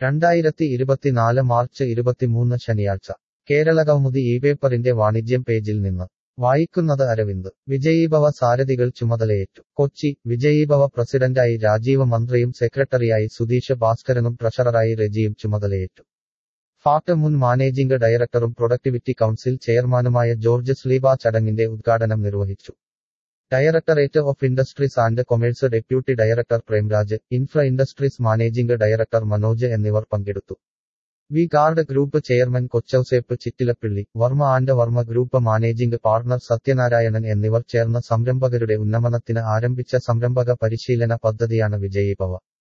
രണ്ടായിരത്തി ഇരുപത്തിനാല് മാർച്ച് ഇരുപത്തിമൂന്ന് ശനിയാഴ്ച കേരളകൗമുദി ഈ പേപ്പറിന്റെ വാണിജ്യം പേജിൽ നിന്ന് വായിക്കുന്നത് അരവിന്ദ് വിജയീഭവ സാരഥികൾ ചുമതലയേറ്റു കൊച്ചി വിജയീഭവ പ്രസിഡന്റായി രാജീവ് മന്ത്രിയും സെക്രട്ടറിയായി സുധീഷ് ഭാസ്കരനും ട്രഷററായി റെജിയും ചുമതലയേറ്റു ഫാക്ട് മുൻ മാനേജിംഗ് ഡയറക്ടറും പ്രൊഡക്ടിവിറ്റി കൗൺസിൽ ചെയർമാനുമായ ജോർജ് സ്ലീബ ചടങ്ങിന്റെ ഉദ്ഘാടനം നിർവഹിച്ചു directorate of industries and commerce deputy director Premraj infra industries managing director Manoj എന്നിവർ പങ്കെടുത്തു V guard group chairman Kochouseph Chittilappilly Varma and Varma group managing partner Sathyanarayanan എന്നിവർ ചേർന്ന് സംരംഭകരുടെ ഉന്നമനത്തിന് ആരംഭിച്ച സംരംഭക പരിശീലന പദ്ധതിയാണ് വിജയീഭവ